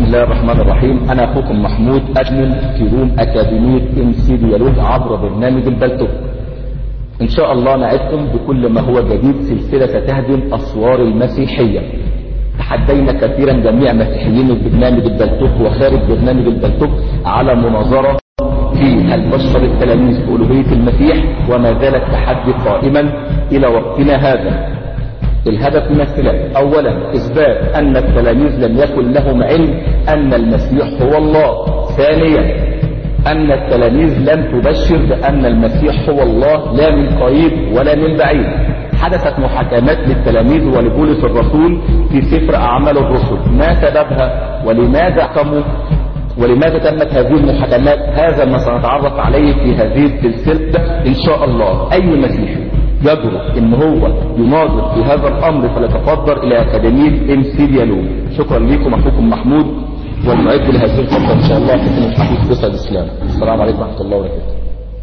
الله الرحمن الرحيم أنا أخوكم محمود أدمن في روم أكاديمية ام سي ديالوج عبر برنامج البلتوك إن شاء الله نعدكم بكل ما هو جديد سلسلة تهدم أسوار المسيحية تحدينا كثيرا جميع مسيحيين البرنامج البلتوك وخارج برنامج البلتوك على مناظرة في هل بشر التلاميذ بألوهية المسيح وما زال التحدي قائما إلى وقتنا هذا الهدف من الخلاف اولا اثبات ان التلاميذ لم يكن لهم علم ان المسيح هو الله ثانيا ان التلاميذ لم تبشر بان المسيح هو الله لا من قريب ولا من بعيد حدثت محاكمات للتلاميذ ولبولس الرسول في سفر اعمال الرسل ما سببها ولماذا قاموا ولماذا تمت هذه المحاكمات هذا ما سنتعرف عليه في هذه السلسله ان شاء الله اي مسيحي يجرؤ ان هو يناظر في هذا الامر فليتفضل الى اكاديميه ام سي ديالوج شكرا لكم اخوكم محمود والمعد لهذه الفتره ان شاء الله حكم الحديث قصه الاسلام السلام عليكم ورحمه الله وبركاته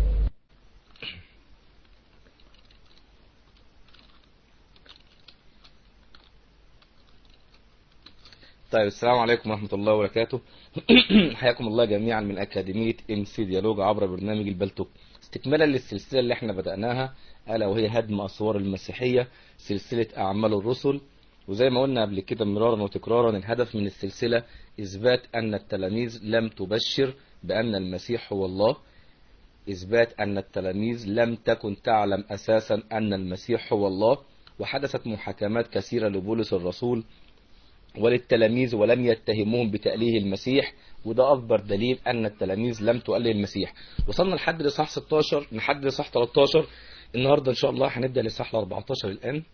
طيب السلام عليكم ورحمة الله وبركاته حياكم الله جميعا من أكاديمية ام سي ديالوج عبر برنامج البلتوك استكمالا للسلسلة اللي احنا بدأناها ألا وهي هدم أسوار المسيحية سلسلة أعمال الرسل وزي ما قلنا قبل كده مرارا وتكرارا الهدف من السلسلة إثبات أن التلاميذ لم تبشر بأن المسيح هو الله إثبات أن التلاميذ لم تكن تعلم أساسا أن المسيح هو الله وحدثت محاكمات كثيرة لبولس الرسول وللتلاميذ ولم يتهموهم بتأليه المسيح وده أكبر دليل أن التلاميذ لم تؤله المسيح وصلنا لحد لصح 16 لحد لصح 13 النهاردة إن شاء الله هنبدأ لصح 14 الآن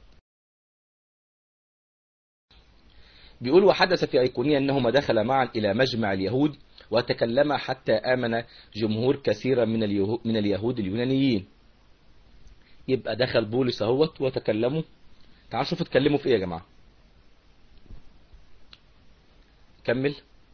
بيقول وحدث في أيقونية أنهما دخل معا إلى مجمع اليهود وتكلما حتى آمن جمهور كثيرا من اليهود, من اليهود اليونانيين يبقى دخل بولس اهوت وتكلموا تعالوا شوفوا اتكلموا في ايه يا جماعه كمل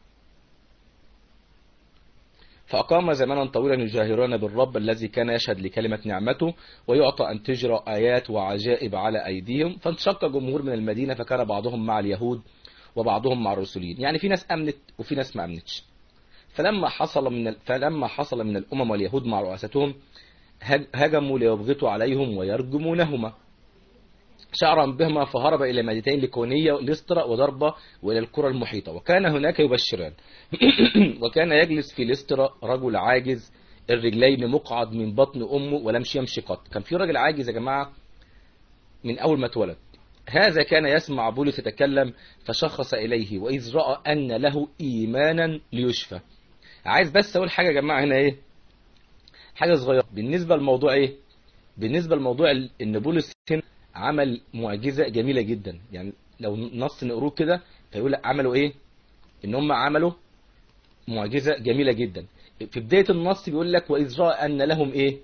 فأقام زمانا طويلا يجاهرون بالرب الذي كان يشهد لكلمة نعمته ويعطى أن تجرى آيات وعجائب على أيديهم فانشق جمهور من المدينة فكان بعضهم مع اليهود وبعضهم مع الرسولين يعني في ناس أمنت وفي ناس ما أمنتش فلما حصل من ال... فلما حصل من الأمم واليهود مع رؤساتهم هجموا ليبغتوا عليهم ويرجمونهما شعرا بهما فهرب إلى مدينتين لكونية لسترا وضربة وإلى القرى المحيطة وكان هناك يبشران وكان يجلس في لسترا رجل عاجز الرجلين مقعد من بطن أمه ولمش يمشي قط كان في راجل عاجز يا جماعة من أول ما اتولد هذا كان يسمع بولس يتكلم فشخص إليه وإذ رأى أن له إيمانا ليشفى عايز بس أقول حاجة يا جماعة هنا إيه حاجة صغيرة بالنسبة للموضوع إيه بالنسبة لموضوع إن بولس هنا عمل معجزة جميلة جدا يعني لو نص نقروه كده فيقول لك عملوا ايه ان هم عملوا معجزة جميلة جدا في بداية النص بيقول لك وإذ رأى أن لهم ايه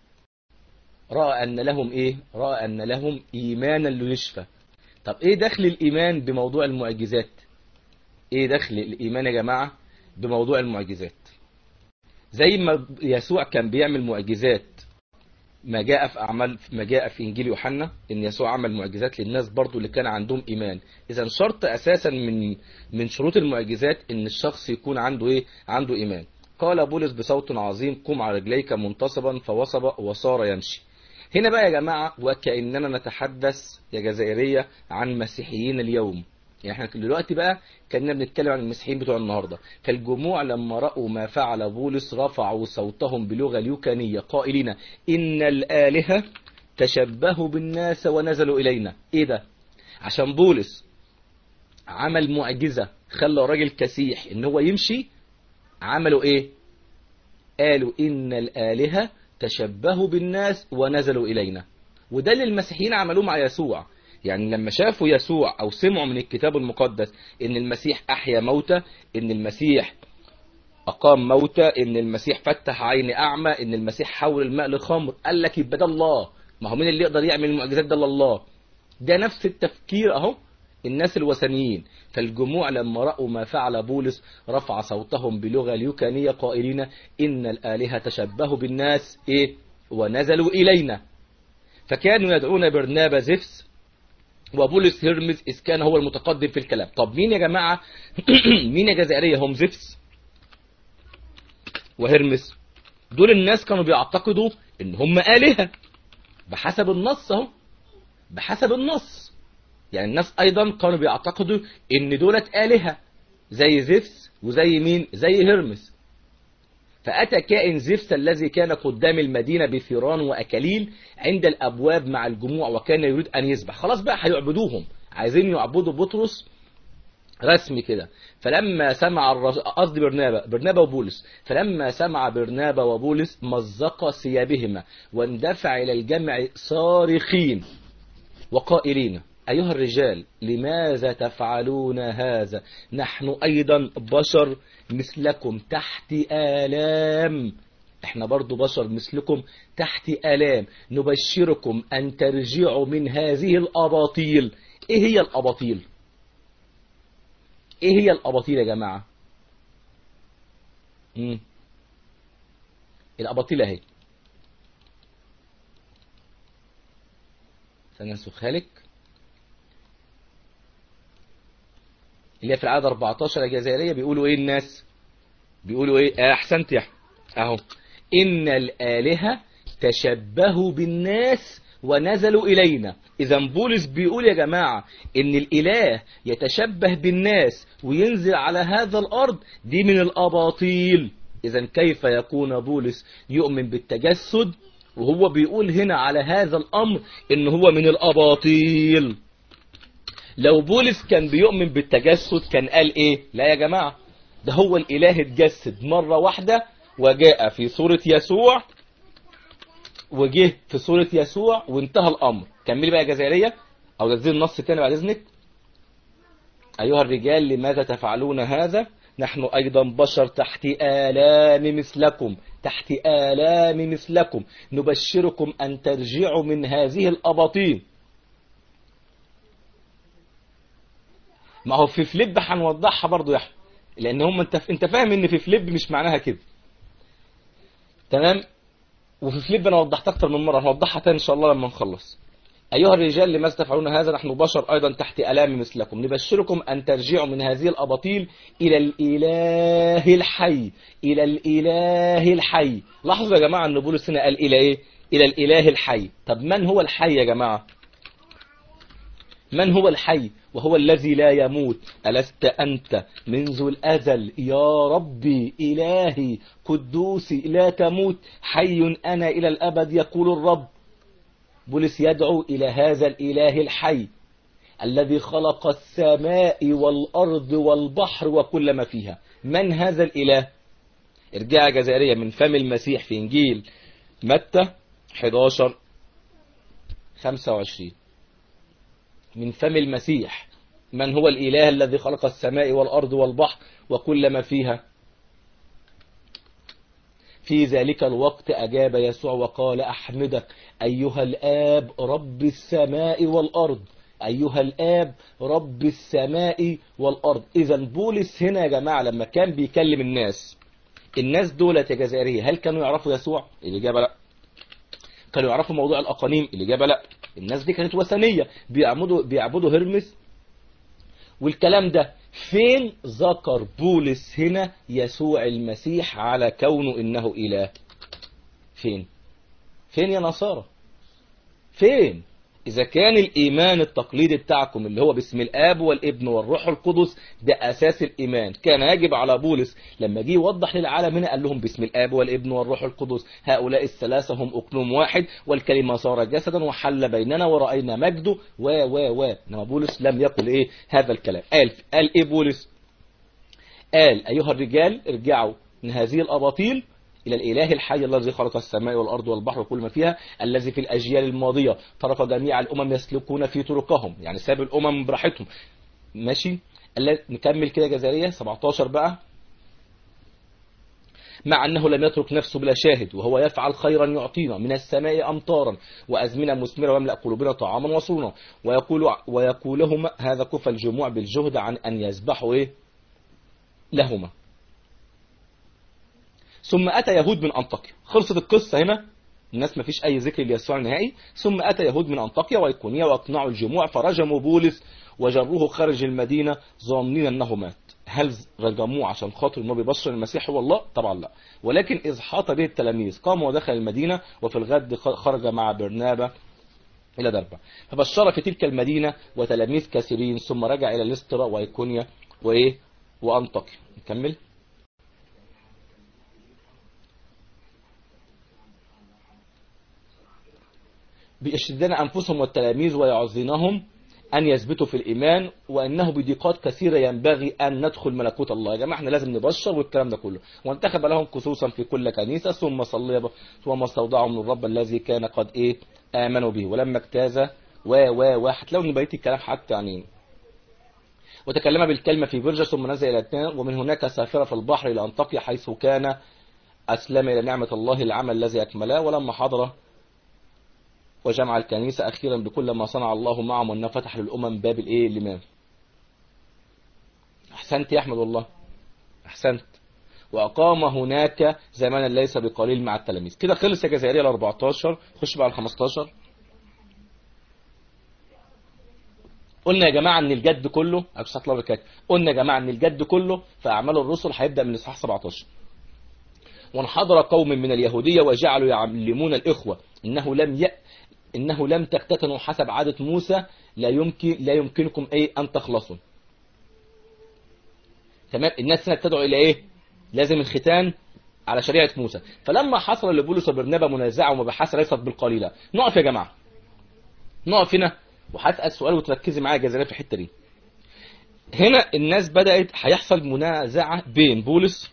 رأى أن لهم ايه رأى أن لهم إيمانا ليشفى طب ايه دخل الإيمان بموضوع المعجزات ايه دخل الإيمان يا جماعة بموضوع المعجزات زي ما يسوع كان بيعمل معجزات ما جاء في أعمال ما جاء في إنجيل يوحنا إن يسوع عمل معجزات للناس برضو اللي كان عندهم إيمان إذا شرط أساسا من من شروط المعجزات إن الشخص يكون عنده إيه عنده إيمان قال بولس بصوت عظيم قم على رجليك منتصبا فوصب وصار يمشي هنا بقى يا جماعة وكأننا نتحدث يا جزائرية عن مسيحيين اليوم يعني احنا دلوقتي بقى كنا بنتكلم عن المسيحيين بتوع النهارده فالجموع لما رأوا ما فعل بولس رفعوا صوتهم بلغة اليوكانية قائلين إن الآلهة تشبهوا بالناس ونزلوا إلينا إيه ده عشان بولس عمل معجزة خلى راجل كسيح إن هو يمشي عملوا إيه قالوا إن الآلهة تشبهوا بالناس ونزلوا إلينا وده اللي المسيحيين عملوه مع يسوع يعني لما شافوا يسوع او سمعوا من الكتاب المقدس ان المسيح احيا موتى ان المسيح اقام موتى ان المسيح فتح عين اعمى ان المسيح حول الماء لخمر قال لك يبقى ده الله ما هو مين اللي يقدر يعمل المعجزات ده الا الله ده نفس التفكير اهو الناس الوثنيين فالجموع لما رأوا ما فعل بولس رفع صوتهم بلغة اليوكانية قائلين إن الآلهة تشبهوا بالناس إيه ونزلوا إلينا فكانوا يدعون برنابا زفس وبولس هيرمز إذ كان هو المتقدم في الكلام طب مين يا جماعة مين يا جزائرية هم زفس وهرمس دول الناس كانوا بيعتقدوا ان هم آلهة بحسب النص اهو بحسب النص يعني الناس ايضا كانوا بيعتقدوا ان دولت آلهة زي زفس وزي مين زي هرمس فأتى كائن زفس الذي كان قدام المدينة بثيران وأكاليل عند الأبواب مع الجموع وكان يريد أن يسبح خلاص بقى هيعبدوهم عايزين يعبدوا بطرس رسمي كده فلما سمع الرس... قصدي برنابا برنابا وبولس فلما سمع برنابا وبولس مزق ثيابهما واندفع إلى الجمع صارخين وقائلين أيها الرجال لماذا تفعلون هذا نحن أيضا بشر مثلكم تحت آلام احنا برضو بشر مثلكم تحت آلام نبشركم أن ترجعوا من هذه الأباطيل ايه هي الأباطيل ايه هي الأباطيل يا جماعة مم. الأباطيل اهي سننسخها لك اللي هي في العدد 14 الجزائرية بيقولوا ايه الناس بيقولوا ايه آه احسنت يا اهو ان الآلهة تشبهوا بالناس ونزلوا إلينا إذا بولس بيقول يا جماعة إن الإله يتشبه بالناس وينزل على هذا الأرض دي من الأباطيل إذا كيف يكون بولس يؤمن بالتجسد وهو بيقول هنا على هذا الأمر إن هو من الأباطيل لو بولس كان بيؤمن بالتجسد كان قال إيه لا يا جماعة ده هو الإله اتجسد مرة واحدة وجاء في صورة يسوع وجه في صورة يسوع وانتهى الأمر كملي بقى يا جزائرية أو نزل النص تاني بعد إذنك أيها الرجال لماذا تفعلون هذا نحن أيضا بشر تحت آلام مثلكم تحت آلام مثلكم نبشركم أن ترجعوا من هذه الأباطيل ما هو في فليب هنوضحها برضو يا احمد لان هم انت انت فاهم ان في فليب مش معناها كده تمام وفي فليب انا وضحت اكتر من مره هنوضحها تاني ان شاء الله لما نخلص ايها الرجال لماذا تفعلون هذا نحن بشر ايضا تحت الام مثلكم نبشركم ان ترجعوا من هذه الاباطيل الى الاله الحي الى الاله الحي لاحظوا يا جماعه ان بولس هنا قال الى ايه الى الاله الحي طب من هو الحي يا جماعه من هو الحي وهو الذي لا يموت ألست أنت منذ الأزل يا ربي إلهي قدوسي لا تموت حي أنا إلى الأبد يقول الرب بولس يدعو إلى هذا الإله الحي الذي خلق السماء والأرض والبحر وكل ما فيها من هذا الإله ارجع جزائرية من فم المسيح في إنجيل متى 11 25 من فم المسيح من هو الإله الذي خلق السماء والأرض والبحر وكل ما فيها في ذلك الوقت أجاب يسوع وقال أحمدك أيها الآب رب السماء والأرض أيها الآب رب السماء والأرض إذا بولس هنا يا جماعة لما كان بيكلم الناس الناس دولة يا جزائرية هل كانوا يعرفوا يسوع الإجابة لا كانوا يعرفوا موضوع الأقانيم الإجابة لا الناس دي كانت وثنية بيعبدوا بيعبدوا هرمس والكلام ده فين ذكر بولس هنا يسوع المسيح على كونه إنه إله فين فين يا نصارى فين إذا كان الإيمان التقليدي بتاعكم اللي هو باسم الآب والابن والروح القدس ده أساس الإيمان كان يجب على بولس لما جه يوضح للعالم هنا قال لهم باسم الآب والابن والروح القدس هؤلاء الثلاثة هم أقلوم واحد والكلمة صار جسدا وحل بيننا ورأينا مجده و و و إنما بولس لم يقل إيه هذا الكلام قال قال إيه بولس قال أيها الرجال ارجعوا من هذه الأباطيل إلى الإله الحي الذي خلق السماء والأرض والبحر وكل ما فيها الذي في الأجيال الماضية ترك جميع الأمم يسلكون في طرقهم يعني ساب الأمم براحتهم ماشي نكمل كده جزائرية 17 بقى مع أنه لم يترك نفسه بلا شاهد وهو يفعل خيرا يعطينا من السماء أمطارا وأزمنة مثمرة ويملأ قلوبنا طعاما وصونا ويقول ويقولهما هذا كفى الجموع بالجهد عن أن يسبحوا إيه لهما ثم أتى يهود من أنطاكيا خلصت القصة هنا الناس ما فيش اي ذكر ليسوع نهائي ثم اتى يهود من انطاكيا وايقونيا واقنعوا الجموع فرجموا بولس وجروه خارج المدينه ظانين انه مات هل رجموه عشان خاطر انه بيبشر المسيح هو الله طبعا لا ولكن اذ حاط به التلاميذ قام ودخل المدينه وفي الغد خرج مع برنابا الى دربه فبشر في تلك المدينه وتلاميذ كثيرين ثم رجع الى ليسترا وايقونيا وايه وانطاكيا نكمل بيشدن أنفسهم والتلاميذ ويعظنهم أن يثبتوا في الإيمان وأنه بضيقات كثيرة ينبغي أن ندخل ملكوت الله يا جماعة احنا لازم نبشر والكلام ده كله وانتخب لهم خصوصا في كل كنيسة ثم صلي ثم استودعهم من الرب الذي كان قد إيه آمنوا به ولما اجتاز و و و هتلاقوا ان بقيه الكلام حتى يعني وتكلم بالكلمة في برجة ثم نزل إلى اثنان ومن هناك سافر في البحر إلى أنطاكيا حيث كان أسلم إلى نعمة الله العمل الذي أكمله ولما حضر وجمع الكنيسة أخيرا بكل ما صنع الله معهم وأنه فتح للأمم باب الإيه الإمام أحسنت يا أحمد والله أحسنت وأقام هناك زمانا ليس بقليل مع التلاميذ كده خلص يا جزائرية ال 14 خش بقى ال 15 قلنا يا جماعة ان الجد كله الله بركاته قلنا يا جماعة ان الجد كله في اعمال الرسل هيبدأ من اصحاح 17 وانحدر قوم من اليهودية وجعلوا يعلمون الإخوة إنه لم ي... إنه لم تختتنوا حسب عادة موسى لا يمكن لا يمكنكم أي أن تخلصوا تمام الناس هنا تدعو إلى إيه لازم الختان على شريعة موسى فلما حصل لبولس وبرنابا منازعة ومباحثة ليست بالقليلة نقف يا جماعة نقف هنا وهسأل سؤال وتركزي معايا جزائرية في الحتة دي هنا الناس بدأت هيحصل منازعة بين بولس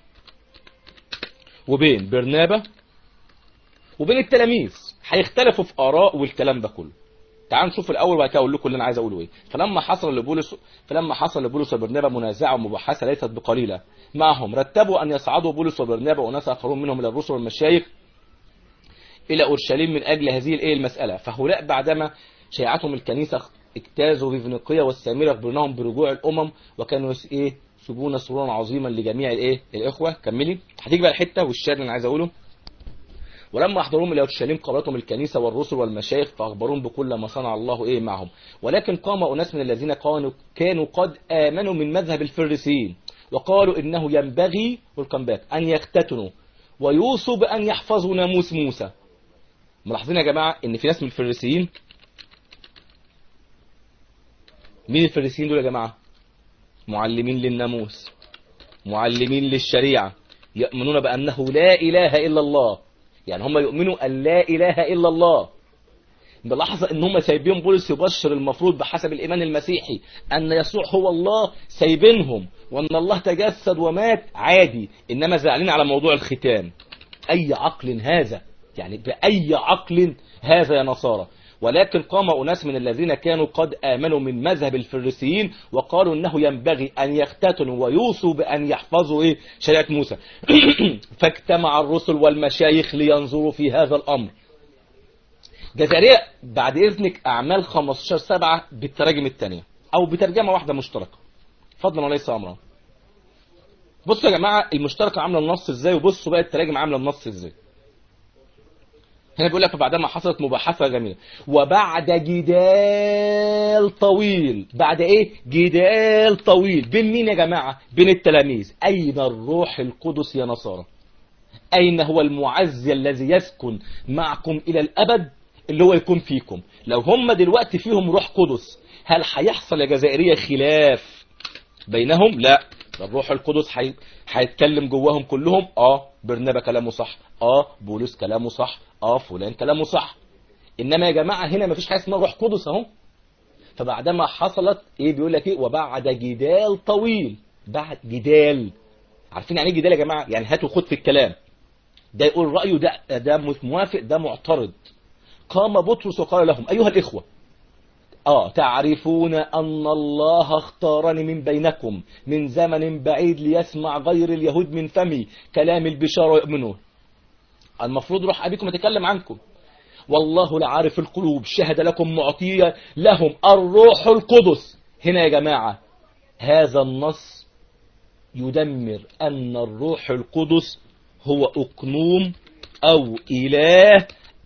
وبين برنابا وبين التلاميذ هيختلفوا في آراء والكلام ده كله تعالوا نشوف الاول وبعد كده اقول لكم اللي انا عايز اقوله ايه فلما حصل لبولس فلما حصل لبولس وبرنابا منازعه ومباحثه ليست بقليله معهم رتبوا ان يصعدوا بولس وبرنابا وناس اخرون منهم الى الرسل والمشايخ الى اورشليم من اجل هذه الايه المساله فهؤلاء بعدما شيعتهم الكنيسه اجتازوا في فينيقيا والسامره اخبرناهم برجوع الامم وكانوا ايه يسيبون سرورا عظيما لجميع الايه الاخوه كملي هتيجي بقى الحته والشاهد اللي انا عايز اقوله ولما احضروهم الى اورشليم قابلتهم الكنيسه والرسل والمشايخ فاخبروهم بكل ما صنع الله ايه معهم ولكن قام اناس من الذين كانوا كانوا قد امنوا من مذهب الفريسيين وقالوا انه ينبغي والكمباك ان يختتنوا ويوصوا بان يحفظوا ناموس موسى ملاحظين يا جماعه ان في ناس من الفريسيين مين الفريسيين دول يا جماعه معلمين للناموس معلمين للشريعه يؤمنون بانه لا اله الا الله يعني هم يؤمنوا أن لا إله إلا الله بلحظة ان هم سايبين بولس يبشر المفروض بحسب الإيمان المسيحي أن يسوع هو الله سايبينهم وأن الله تجسد ومات عادي إنما زعلين على موضوع الختان أي عقل هذا يعني بأي عقل هذا يا نصارى ولكن قام أناس من الذين كانوا قد آمنوا من مذهب الفريسيين وقالوا أنه ينبغي أن يختتنوا ويوصوا بأن يحفظوا إيه شريعة موسى فاجتمع الرسل والمشايخ لينظروا في هذا الأمر جزائرية بعد إذنك أعمال 15 سبعة بالتراجم الثانية أو بترجمة واحدة مشتركة فضلا وليس أمرا بصوا يا جماعة المشتركة عاملة النص إزاي وبصوا بقى التراجم عاملة النص إزاي هنا بيقول لك فبعدما حصلت مباحثة جميلة وبعد جدال طويل بعد ايه جدال طويل بين مين يا جماعة بين التلاميذ اين الروح القدس يا نصارى اين هو المعزي الذي يسكن معكم الى الابد اللي هو يكون فيكم لو هم دلوقتي فيهم روح قدس هل هيحصل يا جزائرية خلاف بينهم لا الروح القدس هيتكلم جواهم كلهم اه برنابا كلامه صح اه بولس كلامه صح اه فلان كلامه صح انما يا جماعه هنا مفيش حاجه اسمها روح قدس اهو فبعدما حصلت ايه بيقول لك ايه وبعد جدال طويل بعد جدال عارفين يعني ايه جدال يا جماعه يعني هات وخد في الكلام ده يقول رايه ده ده موافق ده معترض قام بطرس وقال لهم ايها الاخوه آه تعرفون أن الله اختارني من بينكم من زمن بعيد ليسمع غير اليهود من فمي كلام البشارة ويؤمنون المفروض روح أبيكم يتكلم عنكم والله لعارف القلوب شهد لكم معطية لهم الروح القدس هنا يا جماعة هذا النص يدمر أن الروح القدس هو أقنوم أو إله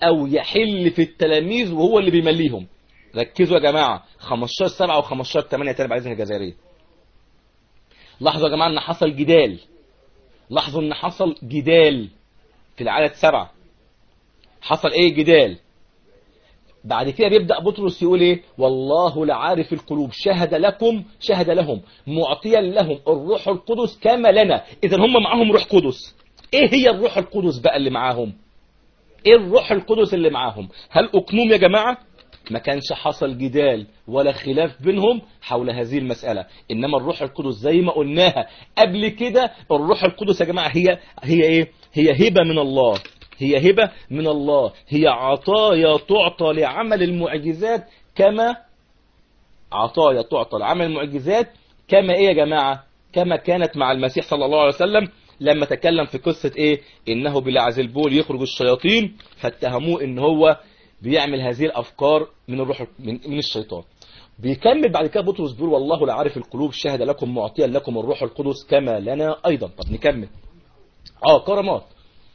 او يحل في التلاميذ وهو اللي بيمليهم ركزوا يا جماعة 15 7 و15 8 تاني بعد الجزائرية لاحظوا يا جماعة ان حصل جدال لاحظوا ان حصل جدال في العدد سبعة حصل ايه جدال بعد كده بيبدأ بطرس يقول ايه والله لعارف القلوب شهد لكم شهد لهم معطيا لهم الروح القدس كما لنا اذا هم معاهم روح قدس ايه هي الروح القدس بقى اللي معاهم ايه الروح القدس اللي معاهم هل اقنوم يا جماعة ما كانش حصل جدال ولا خلاف بينهم حول هذه المسألة إنما الروح القدس زي ما قلناها قبل كده الروح القدس يا جماعة هي هي إيه؟ هي هبة من الله هي هبة من الله هي عطايا تعطى لعمل المعجزات كما عطايا تعطى لعمل المعجزات كما إيه يا جماعة كما كانت مع المسيح صلى الله عليه وسلم لما تكلم في قصة إيه إنه بلعزلبول يخرج الشياطين فاتهموه إن هو بيعمل هذه الافكار من الروح من, من الشيطان بيكمل بعد كده بطرس بيقول والله لا عارف القلوب شهد لكم معطيا لكم الروح القدس كما لنا ايضا طب نكمل اه كرامات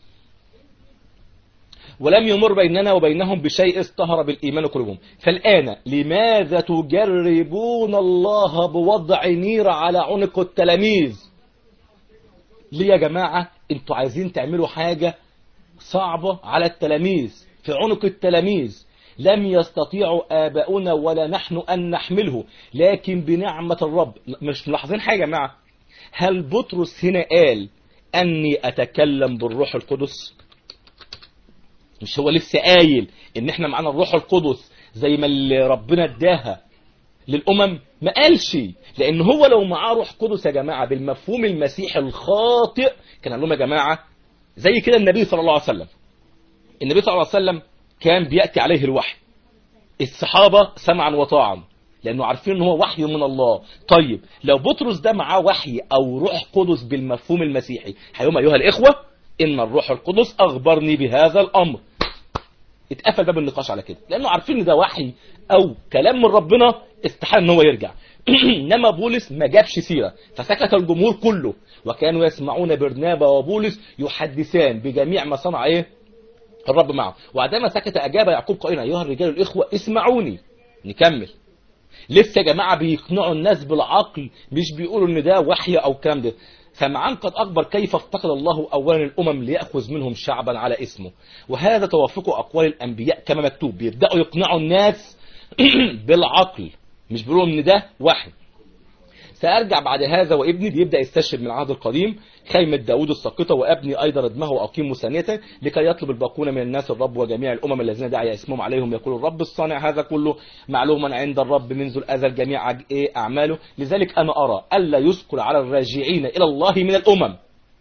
ولم يمر بيننا وبينهم بشيء اصطهر بالإيمان قلوبهم فالآن لماذا تجربون الله بوضع نير على عنق التلاميذ ليه يا جماعة انتوا عايزين تعملوا حاجة صعبة على التلاميذ في عنق التلاميذ لم يستطيعوا آباؤنا ولا نحن أن نحمله لكن بنعمة الرب مش ملاحظين حاجة يا جماعة هل بطرس هنا قال أني أتكلم بالروح القدس مش هو لسه قايل ان احنا معانا الروح القدس زي ما اللي ربنا اداها للامم ما قالش لان هو لو معاه روح قدس يا جماعه بالمفهوم المسيحي الخاطئ كان قال لهم يا جماعه زي كده النبي صلى الله عليه وسلم النبي صلى الله عليه وسلم كان بياتي عليه الوحي الصحابه سمعا وطاعا لانه عارفين ان هو وحي من الله طيب لو بطرس ده معاه وحي او روح قدس بالمفهوم المسيحي هيقوم ايها الاخوه ان الروح القدس اخبرني بهذا الامر اتقفل باب النقاش على كده لانه عارفين ان ده وحي او كلام من ربنا استحال ان هو يرجع انما بولس ما جابش سيره فسكت الجمهور كله وكانوا يسمعون برنابا وبولس يحدثان بجميع ما صنع ايه الرب معه وعندما سكت اجاب يعقوب قائلا ايها الرجال الاخوه اسمعوني نكمل لسه يا جماعه بيقنعوا الناس بالعقل مش بيقولوا ان ده وحي او الكلام ده سمعان قد أخبر كيف افتقد الله أولا الأمم ليأخذ منهم شعبا على اسمه وهذا توافق أقوال الأنبياء كما مكتوب بيبدأوا يقنعوا الناس بالعقل مش بيقولوا ان ده وحي سأرجع بعد هذا وابني بيبدأ يستشهد من العهد القديم خيمة داود الساقطة وأبني أيضا ردمه وأقيم مسانيته لكي يطلب الباقون من الناس الرب وجميع الأمم الذين دعي اسمهم عليهم يقول الرب الصانع هذا كله معلوما عند الرب منذ الأزل جميع إيه أعماله لذلك أنا أرى ألا يثقل على الراجعين إلى الله من الأمم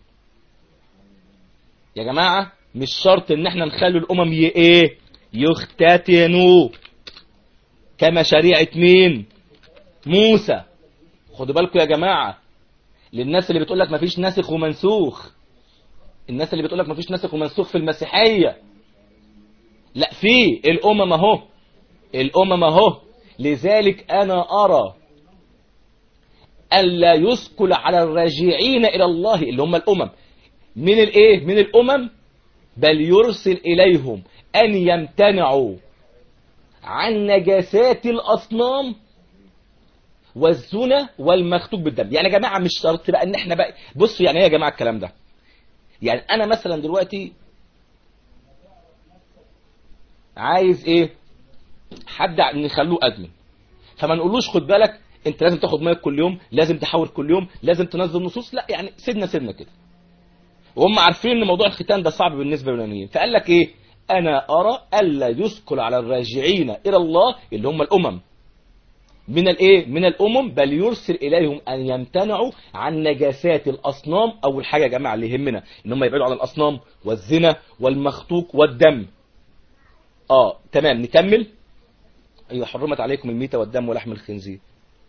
يا جماعة مش شرط ان احنا نخلي الأمم ي- ايه يختتنوا كما شريعة مين موسى خدوا بالكم يا جماعة للناس اللي بتقول لك مفيش ناسخ ومنسوخ الناس اللي بتقول لك مفيش ناسخ ومنسوخ في المسيحية لا في الأمم اهو الأمم اهو لذلك أنا أرى ألا يثقل على الراجعين إلى الله اللي هم الأمم من الإيه من الأمم بل يرسل إليهم أن يمتنعوا عن نجاسات الأصنام والزنا والمختوب بالدم يعني يا جماعة مش شرط بقى ان احنا بقى بصوا يعني ايه يا جماعة الكلام ده يعني انا مثلا دلوقتي عايز ايه حد نخلوه ادمن فما نقولوش خد بالك انت لازم تاخد ميه كل يوم لازم تحاول كل يوم لازم تنزل نصوص لا يعني سيبنا سيبنا كده وهم عارفين ان موضوع الختان ده صعب بالنسبه لليونانيين فقال لك ايه انا ارى الا يثقل على الراجعين الى الله اللي هم الامم من الايه من الامم بل يرسل اليهم ان يمتنعوا عن نجاسات الاصنام اول حاجه يا جماعه اللي يهمنا ان هم يبعدوا عن الاصنام والزنا والمخطوق والدم اه تمام نكمل ايوه حرمت عليكم الميتة والدم ولحم الخنزير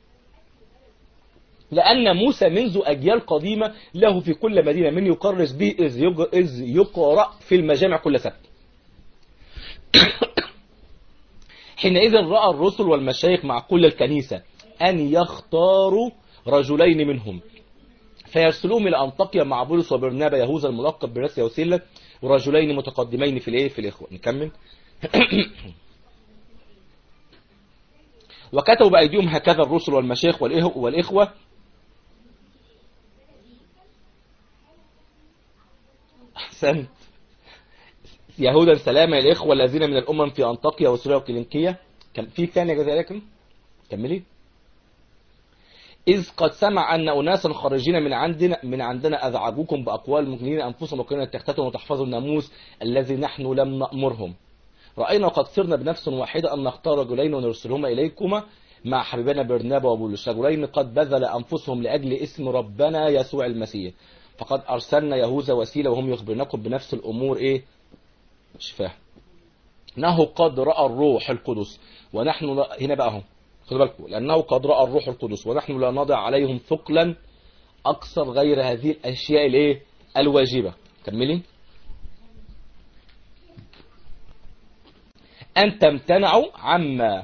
لأن موسى منذ أجيال قديمة له في كل مدينة من يكرس به إذ يج- إذ يقرأ في المجامع كل سبت حينئذ رأى الرسل والمشايخ مع كل الكنيسة أن يختاروا رجلين منهم فيرسلوهم إلى أنطاكيا مع بولس وبرنابا يهوذا الملقب برسيا وسيلة ورجلين متقدمين في الايه في الإخوة نكمل وكتبوا بأيديهم هكذا الرسل والمشايخ والإه- والإخوة أحسنت يهودا سلام الإخوة الذين من الأمم في أنطاكيا وسوريا وكلينكية كم في ثانية جزائركم كملي إذ قد سمع أن أناسا خارجين من عندنا من عندنا أزعجوكم بأقوال مكنين أنفسهم وكنا تختتوا وتحفظوا الناموس الذي نحن لم نأمرهم رأينا قد صرنا بنفس واحدة أن نختار رجلين ونرسلهما إليكما مع حبيبنا برنابا وبولس رجلين قد بذل أنفسهم لأجل اسم ربنا يسوع المسيح فقد أرسلنا يهوذا وسيلة وهم يخبرنكم بنفس الأمور إيه مش فاهم انه قد راى الروح القدس ونحن لا هنا بقى اهو خدوا بالكم لانه قد راى الروح القدس ونحن لا نضع عليهم ثقلا اكثر غير هذه الاشياء الايه الواجبه كملي ان تمتنعوا عما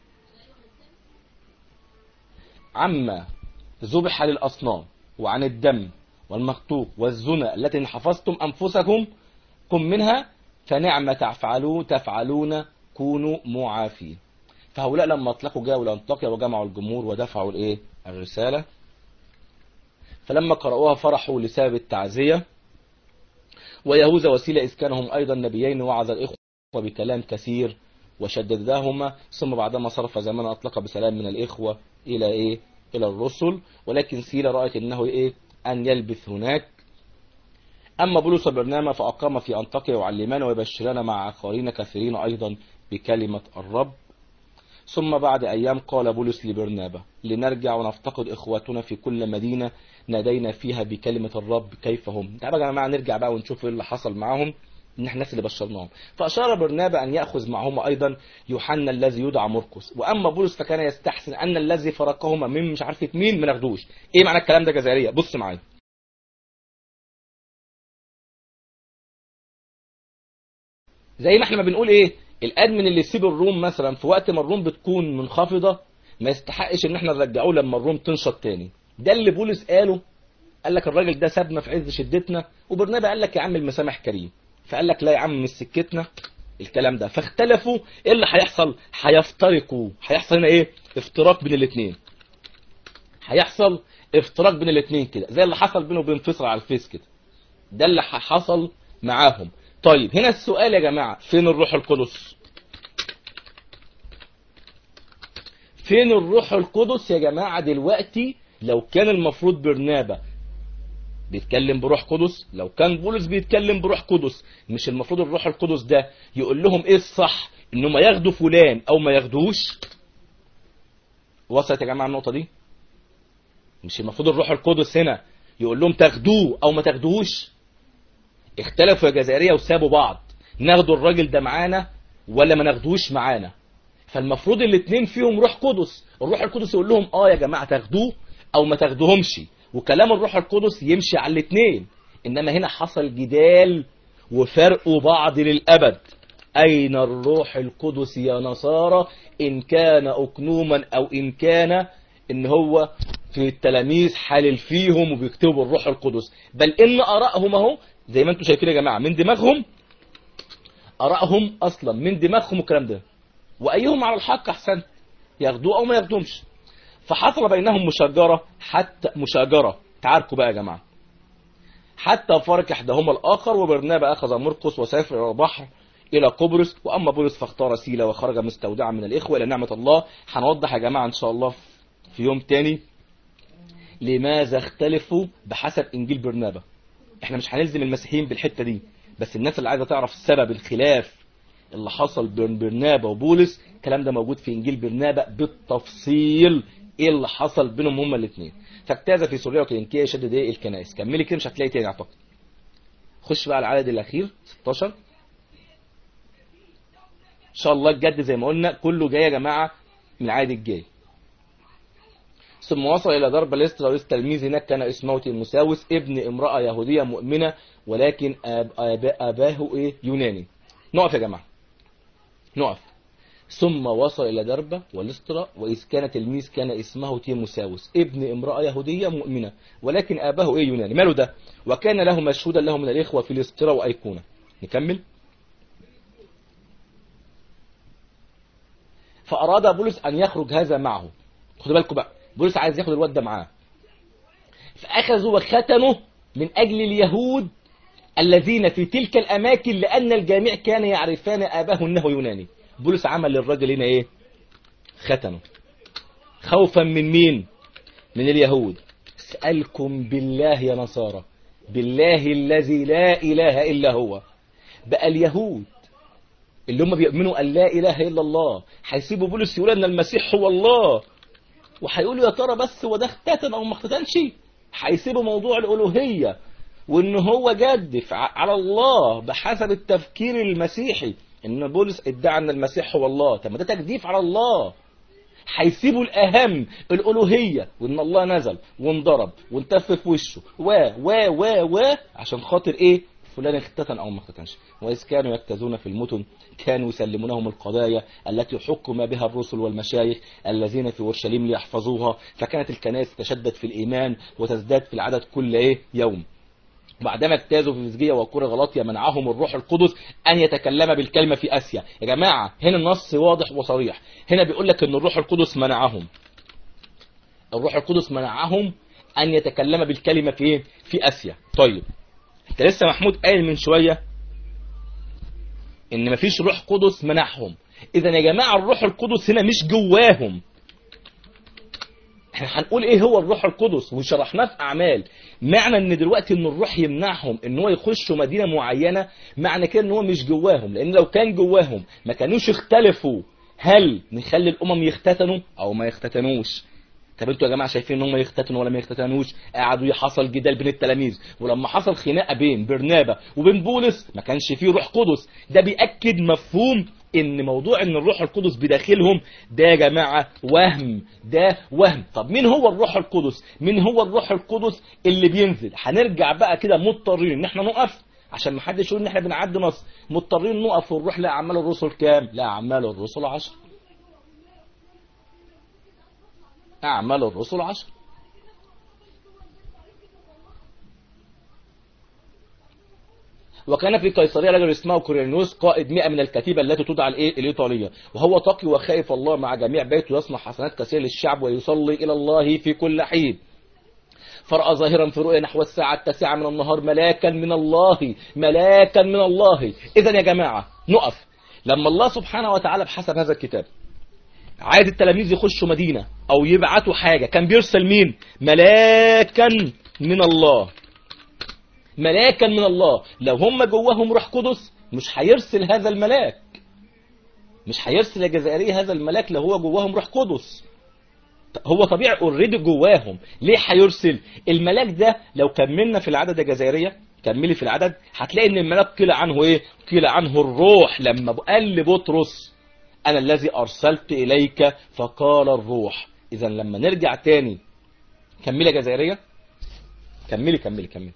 عما ذبح للاصنام وعن الدم والمخطوق والزنا التي حفظتم انفسكم كن منها فنعم تفعلون تفعلون كونوا معافين فهؤلاء لما اطلقوا جاءوا لانطاكيا وجمعوا الجمهور ودفعوا الايه الرساله فلما قرأوها فرحوا لسبب التعزيه ويهوذا وسيلة إذ كانوا هم أيضا نبيين وعظ الإخوة بكلام كثير وشددهما ثم بعدما صرف زمان أطلق بسلام من الإخوة إلى إيه إلى الرسل ولكن سيلة رأت أنه إيه أن يلبث هناك أما بولس وبرنامة فأقام في أنطاكيا يعلمان ويبشران مع آخرين كثيرين أيضا بكلمة الرب ثم بعد أيام قال بولس لبرنابا لنرجع ونفتقد إخواتنا في كل مدينة نادينا فيها بكلمة الرب كيف هم تعالوا يا جماعة نرجع بقى ونشوف ايه اللي حصل معاهم ان احنا الناس اللي بشرناهم فأشار برنابا أن يأخذ معهم أيضا يوحنا الذي يدعى مرقس وأما بولس فكان يستحسن أن الذي فرقهما من مش عارفة مين ما ناخدوش ايه معنى الكلام ده جزائرية بص معايا زي ما احنا ما بنقول ايه الادمن اللي يسيب الروم مثلا في وقت ما الروم بتكون منخفضه ما يستحقش ان احنا نرجعوه لما الروم تنشط تاني ده اللي بولس قاله قال لك الراجل ده سابنا في عز شدتنا وبرنابا قال لك يا عم المسامح كريم فقال لك لا يا عم مش سكتنا الكلام ده فاختلفوا ايه اللي هيحصل هيفترقوا هيحصل هنا ايه افتراق بين الاثنين هيحصل افتراق بين الاثنين كده زي اللي حصل بينه وبين فيصل على الفيس كده ده اللي حصل معاهم طيب هنا السؤال يا جماعة فين الروح القدس فين الروح القدس يا جماعة دلوقتي لو كان المفروض برنابا بيتكلم بروح قدس لو كان بولس بيتكلم بروح قدس مش المفروض الروح القدس ده يقول لهم ايه الصح انهم ياخدوا فلان او ما ياخدوش وصلت يا جماعة النقطة دي مش المفروض الروح القدس هنا يقول لهم تاخدوه او ما تاخدوهوش اختلفوا يا جزائرية وسابوا بعض ناخدوا الراجل ده معانا ولا ما ناخدوش معانا فالمفروض الاثنين فيهم روح قدس الروح القدس يقول لهم اه يا جماعة تاخدوه او ما تاخدوهمش وكلام الروح القدس يمشي على الاثنين انما هنا حصل جدال وفرقوا بعض للابد اين الروح القدس يا نصارى ان كان اكنوما او ان كان ان هو في التلاميذ حالل فيهم وبيكتبوا الروح القدس بل ان ارائهم اهو زي ما انتم شايفين يا جماعه من دماغهم ارائهم اصلا من دماغهم الكلام ده وايهم على الحق احسن ياخدوه او ما ياخدوهمش فحصل بينهم مشاجره حتى مشاجره تعاركوا بقى يا جماعه حتى فرق احدهما الاخر وبرنابا اخذ مرقس وسافر الى البحر الى قبرص واما بولس فاختار سيلا وخرج مستودعا من الاخوه الى نعمه الله هنوضح يا جماعه ان شاء الله في يوم تاني لماذا اختلفوا بحسب انجيل برنابا احنا مش هنلزم المسيحيين بالحته دي بس الناس اللي عايزه تعرف سبب الخلاف اللي حصل بين برنابا وبولس الكلام ده موجود في انجيل برنابا بالتفصيل ايه اللي حصل بينهم هما الاثنين فاجتاز في سوريا وكلينكيه يشدد ايه الكنائس كملي كده مش هتلاقي تاني اعتقد خش بقى على العدد الاخير 16 ان شاء الله الجد زي ما قلنا كله جاي يا جماعه من العدد الجاي ثم وصل إلى درب ليسترا ويس تلميذ هناك كان اسمه تيموساوس ابن امرأة يهودية مؤمنة ولكن أب أب أباه إيه يوناني نقف يا جماعة نقف ثم وصل إلى دربة وليسترا وإذ كان تلميذ كان اسمه تيموساوس ابن امرأة يهودية مؤمنة ولكن أباه إيه يوناني ماله ده وكان له مشهودا له من الإخوة في ليسترا وأيقونة نكمل فأراد بولس أن يخرج هذا معه خدوا بالكم بقى بولس عايز ياخد الواد ده معاه فأخذوا وختنوا من أجل اليهود الذين في تلك الأماكن لأن الجميع كان يعرفان أباه أنه يوناني بولس عمل للراجل هنا إيه ختنه خوفا من مين من اليهود اسألكم بالله يا نصارى بالله الذي لا إله إلا هو بقى اليهود اللي هم بيؤمنوا أن لا إله إلا الله هيسيبوا بولس يقول أن المسيح هو الله وهيقولوا يا ترى بس هو ده اختتن أو ما اختتنش هيسيبوا موضوع الألوهية وان هو جدف على الله بحسب التفكير المسيحي ان بولس ادعى ان المسيح هو الله طب ما ده تجديف على الله هيسيبوا الاهم الالوهيه وان الله نزل وانضرب وانتف في وشه و و و و عشان خاطر ايه فلان اختتن او ما اختتنش واذ كانوا يجتازون في المتن كانوا يسلمونهم القضايا التي حكم بها الرسل والمشايخ الذين في اورشليم ليحفظوها فكانت الكنائس تشدد في الايمان وتزداد في العدد كل ايه يوم بعدما اجتازوا في فيزجية وكورة غلاطيا منعهم الروح القدس أن يتكلم بالكلمة في آسيا يا جماعة هنا النص واضح وصريح هنا بيقول لك أن الروح القدس منعهم الروح القدس منعهم أن يتكلم بالكلمة في إيه؟ في آسيا طيب انت لسه محمود قايل من شوية ان مفيش روح قدس منعهم اذا يا جماعة الروح القدس هنا مش جواهم احنا هنقول ايه هو الروح القدس وشرحناه في اعمال معنى ان دلوقتي ان الروح يمنعهم ان هو يخشوا مدينه معينه معنى كده ان هو مش جواهم لان لو كان جواهم ما كانوش اختلفوا هل نخلي الامم يختتنوا او ما يختتنوش طب انتوا يا جماعه شايفين ان هم يختتنوا ولا ما يختتنوش قعدوا حصل جدال بين التلاميذ ولما حصل خناقه بين برنابا وبين بولس ما كانش فيه روح قدس ده بياكد مفهوم ان موضوع ان الروح القدس بداخلهم ده يا جماعه وهم ده وهم طب مين هو الروح القدس مين هو الروح القدس اللي بينزل هنرجع بقى كده مضطرين ان احنا نقف عشان ما حدش يقول ان احنا بنعدي نص مضطرين نقف ونروح لاعمال الرسل كام لا اعمال الرسل 10 أعمال الرسل عشر وكان في قيصرية رجل اسمه كورينيوس قائد 100 من الكتيبة التي تدعى الايه الإيطالية وهو تقي وخائف الله مع جميع بيته يصنع حسنات كثيرة للشعب ويصلي إلى الله في كل حين فرأى ظاهرا في رؤيا نحو الساعة التاسعة من النهار ملاكا من الله ملاكا من الله إذا يا جماعة نقف لما الله سبحانه وتعالى بحسب هذا الكتاب عايز التلاميذ يخشوا مدينة او يبعتوا حاجة كان بيرسل مين ملاكا من الله ملاكا من الله لو هم جواهم روح قدس مش هيرسل هذا الملاك مش هيرسل يا جزائري هذا الملاك لو هو جواهم روح قدس هو طبيعي اوريدي جواهم ليه هيرسل الملاك ده لو كملنا في العدد يا جزائريه كملي في العدد هتلاقي ان الملاك قيل عنه ايه قيل عنه الروح لما قال لبطرس أنا الذي أرسلت إليك فقال الروح إذا لما نرجع تاني كملي يا جزائرية كملي كملي كملي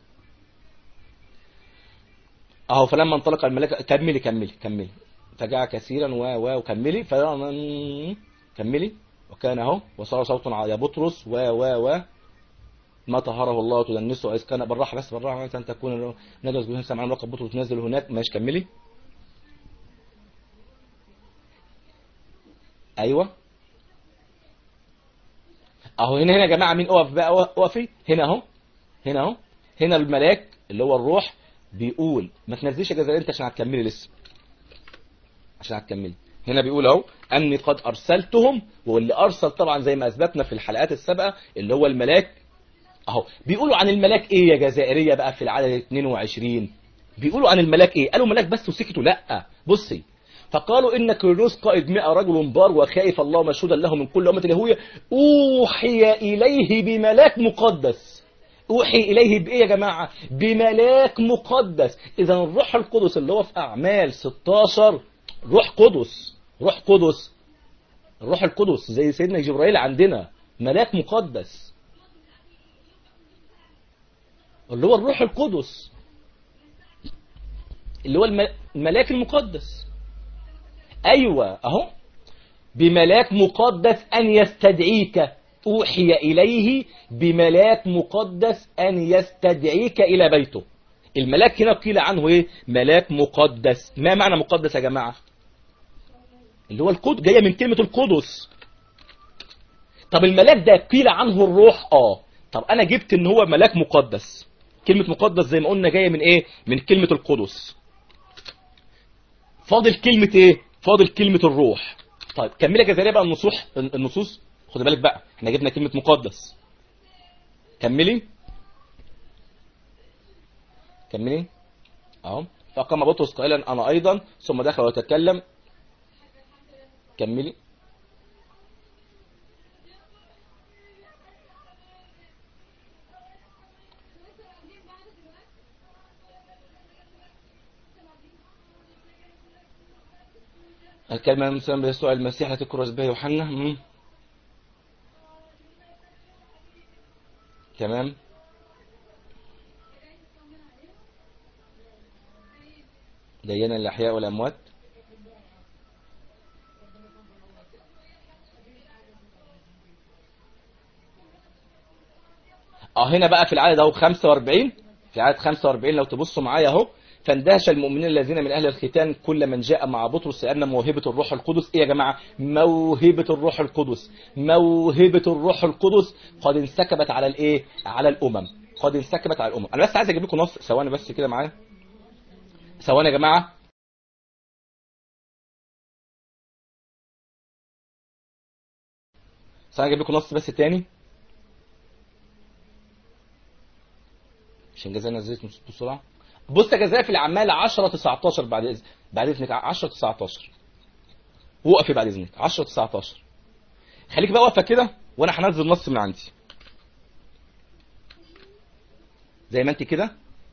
أهو فلما انطلق الملاك كملي كملي كملي فجاء كثيرا و و وكملي ف كملي وكان اهو وصار صوت يا بطرس و و و ما طهره الله تدنسه إذ كان بالراحة بس بالراحة أن تكون ندرس به سمعان رقب بطرس تنزل هناك ماشي كملي ايوه اهو هنا هنا يا جماعه مين اقف بقى اقفي هنا اهو هنا اهو هنا الملاك اللي هو الروح بيقول ما تنزليش يا جزائر انت عشان هتكملي لسه عشان هتكملي هنا بيقول اهو اني قد ارسلتهم واللي ارسل طبعا زي ما اثبتنا في الحلقات السابقه اللي هو الملاك اهو بيقولوا عن الملاك ايه يا جزائريه بقى في العدد 22 بيقولوا عن الملاك ايه قالوا ملاك بس وسكتوا لا بصي فقالوا إن كيرنوس قائد مئة رجل بار وخائف الله مشهودا له من كل أمة اليهوية أوحي إليه بملاك مقدس أوحي إليه بإيه يا جماعة بملاك مقدس إذا الروح القدس اللي هو في أعمال 16 روح قدس روح قدس الروح القدس زي سيدنا جبرائيل عندنا ملاك مقدس اللي هو الروح القدس اللي هو الملاك المقدس أيوة أهو بملاك مقدس أن يستدعيك أوحي إليه بملاك مقدس أن يستدعيك إلى بيته الملاك هنا قيل عنه إيه ملاك مقدس ما معنى مقدس يا جماعة اللي هو القدس جايه من كلمه القدس طب الملاك ده قيل عنه الروح اه طب انا جبت ان هو ملاك مقدس كلمه مقدس زي ما قلنا جايه من ايه من كلمه القدس فاضل كلمه ايه فاضل كلمه الروح طيب كملي يا جزائريه بقى النصوص النصوص خد بالك بقى احنا جبنا كلمه مقدس كملي كملي اهو فقام بطرس قائلا انا ايضا ثم دخل وتكلم كملي الكلمة المسلمة بيسوع المسيح التي كرز بها يوحنا مم. تمام دينا الأحياء والأموات اه هنا بقى في العدد اهو 45 في عدد 45 لو تبصوا معايا اهو فاندهش المؤمنين الذين من اهل الختان كل من جاء مع بطرس لان موهبه الروح القدس ايه يا جماعه موهبه الروح القدس موهبه الروح القدس قد انسكبت على الايه على الامم قد انسكبت على الامم انا بس عايز اجيب لكم نص ثواني بس كده معايا ثواني يا جماعه ثواني اجيب لكم نص بس تاني عشان جزانا نزلت بسرعه بص يا جزاء في الاعمال 10 19 بعد اذن بعد اذنك 10 19 وقفي بعد اذنك 10 19 خليك بقى واقفه كده وانا هنزل نص من عندي زي ما انت كده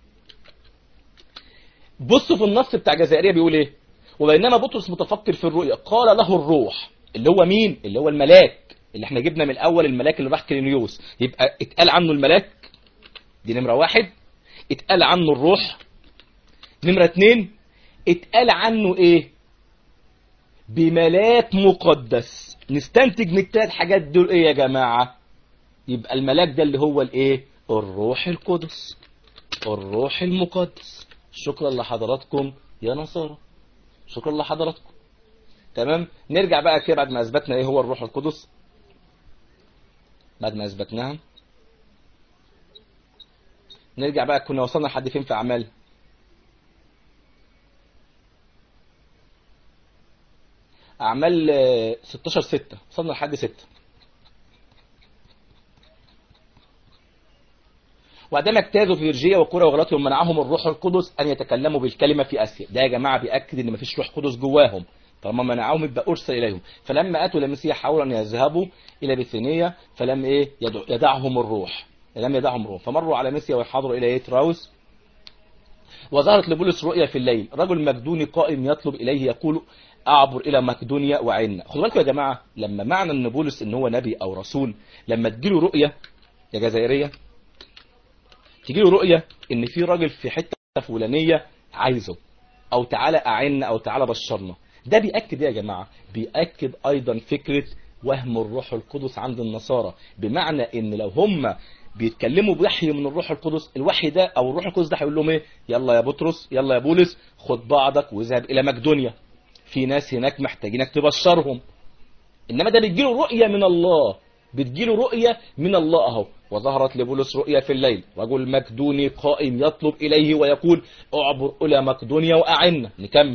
بصوا في النص بتاع جزائريه بيقول ايه وبينما بطرس متفكر في الرؤيا قال له الروح اللي هو مين اللي هو الملاك اللي احنا جبنا من الاول الملاك اللي راح كلينيوس يبقى اتقال عنه الملاك دي نمره واحد اتقال عنه الروح نمرة اتنين اتقال عنه ايه بملاك مقدس نستنتج من التلات حاجات دول ايه يا جماعة يبقى الملاك ده اللي هو الايه الروح القدس الروح المقدس شكرا لحضراتكم يا نصارى شكرا لحضراتكم تمام نرجع بقى كده بعد ما اثبتنا ايه هو الروح القدس بعد ما اثبتناها نرجع بقى كنا وصلنا لحد فين في اعمال اعمال 16 6 وصلنا لحد 6 وعندما اجتازوا في فرجيه وقرى وغلطهم منعهم الروح القدس ان يتكلموا بالكلمه في اسيا ده يا جماعه بياكد ان مفيش روح قدس جواهم طالما منعهم يبقى ارسل اليهم فلما اتوا لمسيح حاولوا ان يذهبوا الى بثينيه فلم ايه يدعهم الروح لم يدعهم الروح فمروا على مسيا ويحضروا الى تراوس وظهرت لبولس رؤيا في الليل رجل مكدوني قائم يطلب اليه يقول اعبر الى مقدونيا وعنا خدوا بالكم يا جماعه لما معنى ان بولس ان هو نبي او رسول لما تجيله رؤيه يا جزائريه تجيله رؤيه ان في راجل في حته فلانيه عايزه او تعالى اعنا او تعالى بشرنا ده بيأكد ايه يا جماعه بيأكد ايضا فكره وهم الروح القدس عند النصارى بمعنى ان لو هم بيتكلموا بوحي من الروح القدس الوحي ده او الروح القدس ده هيقول لهم ايه يلا يا بطرس يلا يا بولس خد بعضك واذهب الى مقدونيا في ناس هناك محتاجينك تبشرهم انما ده بتجيله رؤيه من الله بتجيله رؤيه من الله اهو وظهرت لبولس رؤيا في الليل رجل مكدوني قائم يطلب اليه ويقول اعبر الى مقدونيا واعنا نكمل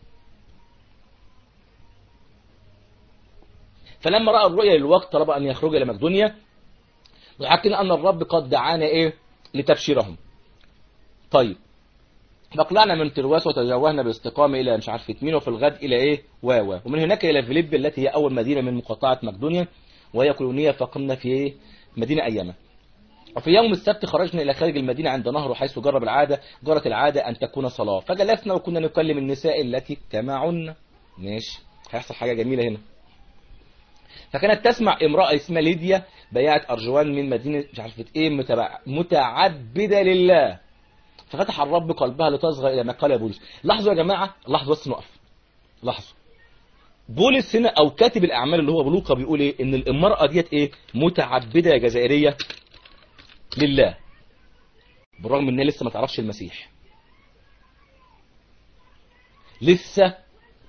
فلما راى الرؤيا للوقت طلب ان يخرج الى مقدونيا وحكينا ان الرب قد دعانا ايه لتبشيرهم طيب فطلعنا من ترواس وتجوهنا باستقامه الى مش عارف مين وفي الغد الى ايه واوا ومن هناك الى فيليب التي هي اول مدينه من مقاطعه مقدونيا وهي كولونيه فقمنا في ايه مدينه ايامه وفي يوم السبت خرجنا الى خارج المدينه عند نهر حيث جرب العاده جرت العاده ان تكون صلاه فجلسنا وكنا نكلم النساء التي اجتمعن ماشي هيحصل حاجه جميله هنا فكانت تسمع امرأة اسمها ليديا بيعت أرجوان من مدينة مش عارفة ايه متبع متعبدة لله ففتح الرب قلبها لتصغى إلى ما قال بولس لاحظوا يا جماعة لاحظوا بس نقف لاحظوا بولس هنا أو كاتب الأعمال اللي هو بلوقا بيقول ايه إن المرأة ديت ايه متعبدة يا جزائرية لله بالرغم إن هي لسه ما تعرفش المسيح لسه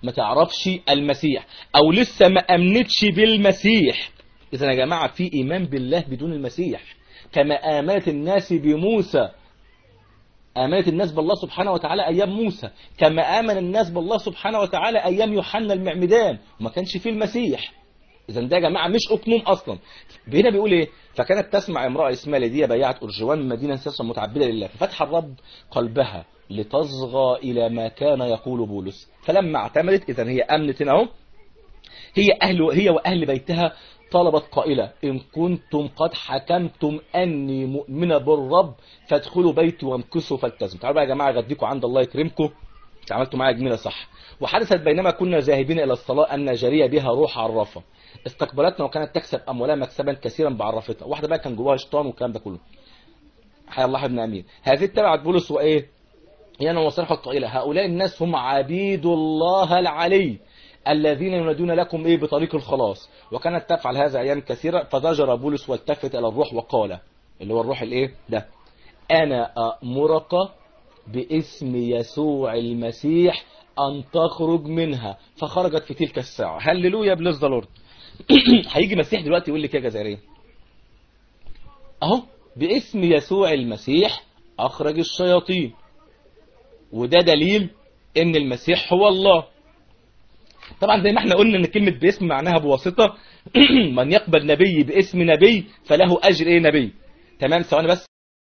ما تعرفش المسيح او لسه ما امنتش بالمسيح اذا يا جماعة في ايمان بالله بدون المسيح كما امنت الناس بموسى آمنت الناس بالله سبحانه وتعالى أيام موسى كما آمن الناس بالله سبحانه وتعالى أيام يوحنا المعمدان وما كانش فيه المسيح إذا ده يا جماعة مش أقنوم أصلا هنا بيقول إيه فكانت تسمع امرأة اسمها ليديا بيعت أرجوان من مدينة سياسة متعبدة لله ففتح الرب قلبها لتصغى إلى ما كان يقول بولس فلما اعتمدت إذا هي أمنت هنا أهو هي أهل هي وأهل بيتها طلبت قائلة إن كنتم قد حكمتم أني مؤمنة بالرب فادخلوا بيتي وامكسوا فالتزموا تعالوا بقى يا جماعة غديكم عند الله يكرمكم عملتوا معايا جميلة صح وحدثت بينما كنا ذاهبين إلى الصلاة أن جارية بها روح عرافة استقبلتنا وكانت تكسب أموالها مكسبا كثيرا بعرفتها واحدة بقى كان جواها شيطان والكلام ده كله حيا الله ابن أمين هذه اتبعت بولس وإيه هي أنا وصرحة قائلة هؤلاء الناس هم عبيد الله العلي الذين ينادون لكم ايه بطريق الخلاص وكانت تفعل هذا ايام كثيره فزجر بولس والتفت الى الروح وقال اللي هو الروح الايه ده انا امرك باسم يسوع المسيح ان تخرج منها فخرجت في تلك الساعه هللويا بليز ذا لورد هيجي مسيح دلوقتي يقول لك يا جزائريه اهو باسم يسوع المسيح اخرج الشياطين وده دليل ان المسيح هو الله طبعا زي ما احنا قلنا ان كلمة باسم معناها بواسطة من يقبل نبي باسم نبي فله اجر ايه نبي تمام ثواني بس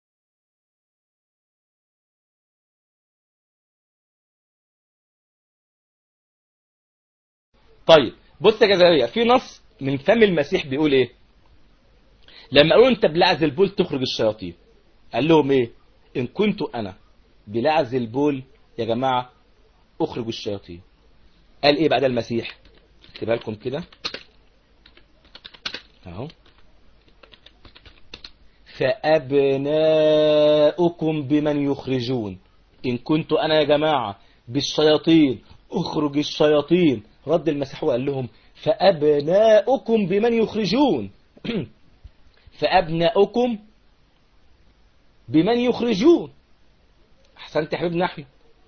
طيب بص يا جزائرية في نص من فم المسيح بيقول ايه لما قالوا انت بلعز البول تخرج الشياطين قال لهم ايه ان كنت انا بلعز البول يا جماعة اخرج الشياطين قال ايه بعد المسيح اكتبها لكم كده اهو فأبناؤكم بمن يخرجون إن كنت أنا يا جماعة بالشياطين أخرج الشياطين رد المسيح وقال لهم فأبناؤكم بمن يخرجون فأبناؤكم بمن يخرجون أحسنت يا حبيبنا أحمد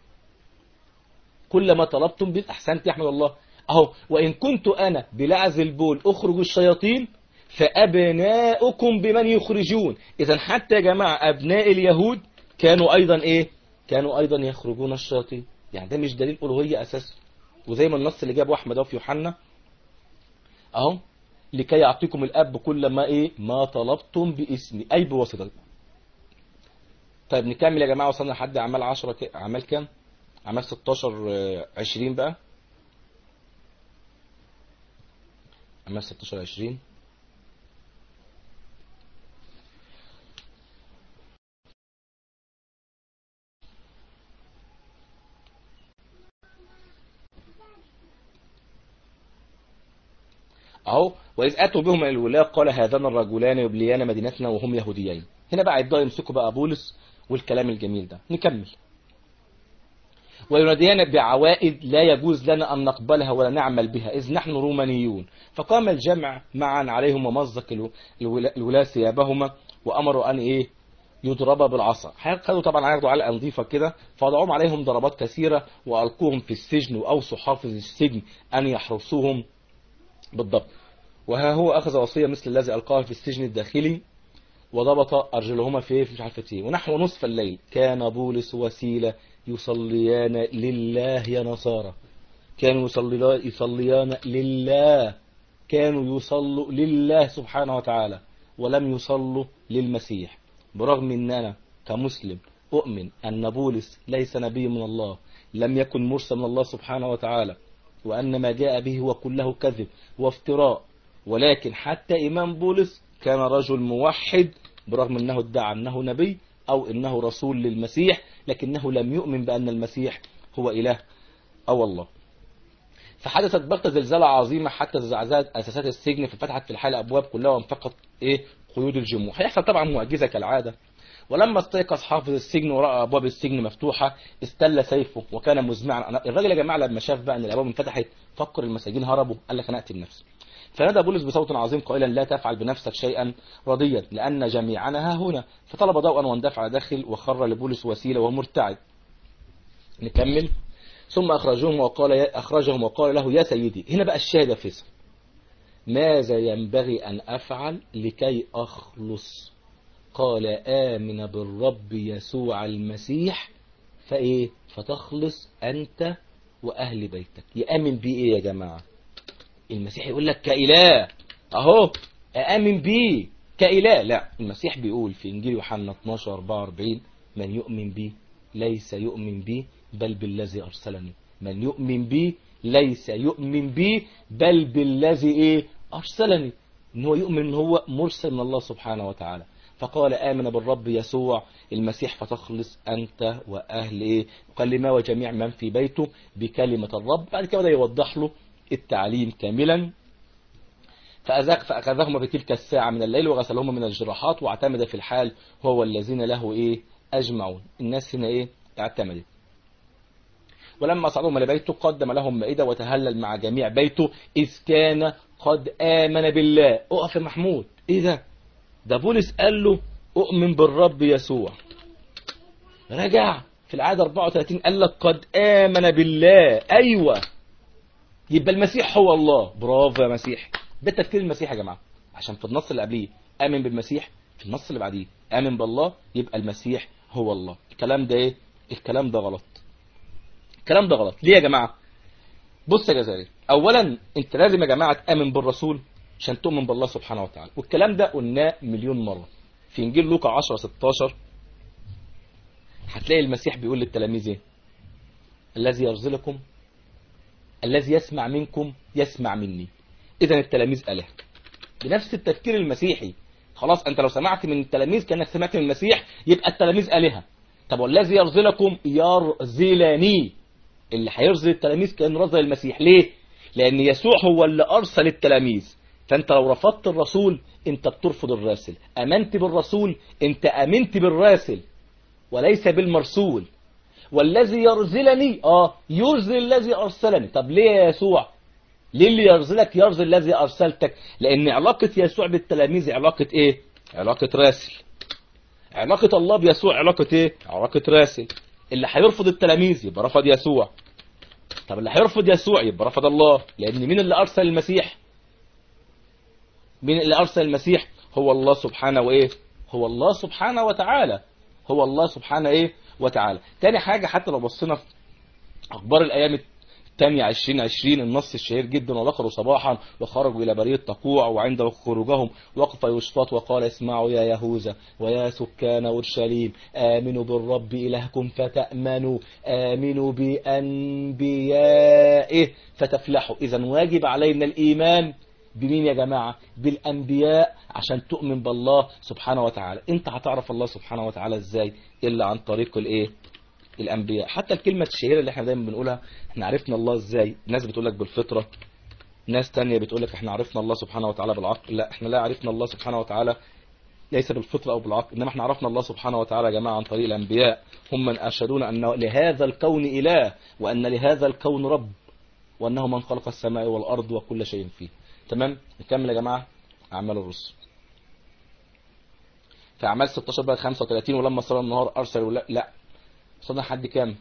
كل ما طلبتم به أحسنت يا أحمد الله أهو وإن كنت أنا بلعز البول أخرج الشياطين فأبناؤكم بمن يخرجون إذا حتى يا جماعة أبناء اليهود كانوا أيضا إيه كانوا أيضا يخرجون الشياطين يعني ده مش دليل ألوهية أساسا وزي ما النص اللي جابه أحمد في يوحنا أهو لكي يعطيكم الأب كل ما إيه ما طلبتم باسمي أي بواسطة طيب نكمل يا جماعة وصلنا لحد أعمال 10 ك... أعمال كام؟ أعمال 16 20 بقى أعمال 16 20 اهو واذ اتوا بهم الى الولاة قال هذان الرجلان يبليان مدينتنا وهم يهوديين هنا بقى يبداوا يمسكوا بقى بولس والكلام الجميل ده نكمل ويناديان بعوائد لا يجوز لنا أن نقبلها ولا نعمل بها إذ نحن رومانيون فقام الجمع معا عليهم ومزق الولاة ثيابهما وأمروا أن إيه يضرب بالعصا خدوا طبعا هياخدوا علقه نظيفه كده فوضعوهم عليهم ضربات كثيره والقوهم في السجن واوصوا حافظ السجن ان يحرسوهم بالضبط وها هو اخذ وصيه مثل الذي القاه في السجن الداخلي وضبط ارجلهما في مش عارف ايه ونحو نصف الليل كان بولس وسيله يصليان لله يا نصارى كانوا يصليان لله كانوا يصلوا لله سبحانه وتعالى ولم يصلوا للمسيح برغم ان انا كمسلم اؤمن ان بولس ليس نبي من الله لم يكن مرسل من الله سبحانه وتعالى وان ما جاء به هو كله كذب وافتراء ولكن حتى امام بولس كان رجل موحد برغم انه ادعى انه نبي او انه رسول للمسيح لكنه لم يؤمن بان المسيح هو اله او الله فحدثت بغتة زلزالة عظيمة حتى زعزعت أساسات السجن ففتحت في الحالة أبواب كلها وانفقت إيه قيود الجموع هيحصل طبعا معجزة كالعادة ولما استيقظ حافظ السجن ورأى أبواب السجن مفتوحة استل سيفه وكان مزمعا الراجل يا جماعة لما شاف بقى أن الأبواب انفتحت فكر المساجين هربوا قال لك أنا أقتل نفسي فنادى بولس بصوت عظيم قائلا لا تفعل بنفسك شيئا رضيا لأن جميعنا ها هنا فطلب ضوءا واندفع داخل وخر لبولس وسيلة وهو مرتعد نكمل ثم أخرجهم وقال يا أخرجهم وقال له يا سيدي هنا بقى الشاهد فيصل ماذا ينبغي أن أفعل لكي أخلص قال آمن بالرب يسوع المسيح فإيه فتخلص أنت وأهل بيتك يأمن بيه إيه يا جماعة المسيح يقول لك كإله أهو أأمن بيه كإله لا المسيح بيقول في إنجيل يوحنا 12 44 من يؤمن بي ليس يؤمن بي بل بالذي أرسلني من يؤمن بي ليس يؤمن بي بل بالذي إيه أرسلني إن هو يؤمن إن هو مرسل من الله سبحانه وتعالى فقال آمن بالرب يسوع المسيح فتخلص أنت وأهل إيه قال لما وجميع من في بيته بكلمة الرب بعد كده يوضح له التعليم كاملا فأذاق فأخذهما بتلك الساعة من الليل وغسلهما من الجراحات واعتمد في الحال هو الذين له إيه أجمعون الناس هنا إيه اعتمدت ولما صعدهم إلى بيته قدم لهم مائدة وتهلل مع جميع بيته إذ كان قد آمن بالله أقف يا محمود إيه ده ده بولس قال له أؤمن بالرب يسوع رجع في العادة 34 قال لك قد آمن بالله أيوة يبقى المسيح هو الله برافو يا مسيح ده تفكير المسيح يا جماعة عشان في النص اللي قبليه آمن بالمسيح في النص اللي بعديه آمن بالله يبقى المسيح هو الله الكلام ده ايه الكلام ده غلط الكلام ده غلط ليه يا جماعة بص يا جزائري اولا انت لازم يا جماعة تآمن بالرسول عشان تؤمن بالله سبحانه وتعالى والكلام ده قلناه مليون مرة في انجيل لوقا 10 16 هتلاقي المسيح بيقول للتلاميذ ايه الذي يرزلكم الذي يسمع منكم يسمع مني اذا التلاميذ اله بنفس التفكير المسيحي خلاص انت لو سمعت من التلاميذ كانك سمعت من المسيح يبقى التلاميذ الهه طب والذي يرزلكم يرزلني اللي هيرزل التلاميذ كان رزل المسيح ليه لان يسوع هو اللي ارسل التلاميذ فانت لو رفضت الرسول انت بترفض الراسل امنت بالرسول انت امنت بالراسل وليس بالمرسول والذي يرزلني اه يرزل الذي ارسلني طب ليه يا يسوع ليه اللي يرزلك يرزل الذي ارسلتك لان علاقة يسوع بالتلاميذ علاقة ايه علاقة راسل علاقة الله بيسوع علاقة ايه علاقة راسل اللي هيرفض التلاميذ يبقى رفض يسوع طب اللي هيرفض يسوع يبقى رفض الله لان مين اللي ارسل المسيح مين اللي ارسل المسيح هو الله سبحانه وايه هو الله سبحانه وتعالى هو الله سبحانه ايه وتعالى تاني حاجة حتى لو بصينا في اخبار الايام الثانية 2020 النص الشهير جدا وذكروا صباحا وخرجوا إلى برية تقوع وعند خروجهم وقف يشفط وقال اسمعوا يا يهوذا ويا سكان أورشليم آمنوا بالرب إلهكم فتأمنوا آمنوا بأنبيائه فتفلحوا إذا واجب علينا الإيمان بمين يا جماعة بالأنبياء عشان تؤمن بالله سبحانه وتعالى انت هتعرف الله سبحانه وتعالى ازاي إلا عن طريق الايه الأنبياء حتى الكلمة الشهيرة اللي احنا دايما بنقولها احنا عرفنا الله ازاي ناس بتقول لك بالفطرة ناس تانية بتقول لك احنا عرفنا الله سبحانه وتعالى بالعقل لا احنا لا عرفنا الله سبحانه وتعالى ليس بالفطرة أو بالعقل إنما احنا عرفنا الله سبحانه وتعالى يا جماعة عن طريق الأنبياء هم من أشهدون أن لهذا الكون إله وأن لهذا الكون رب وأنه من خلق السماء والأرض وكل شيء فيه تمام نكمل يا جماعة أعمال الرسل في أعمال 16 بقى 35 ولما صار النهار أرسلوا لا, لا وصلنا لحد كام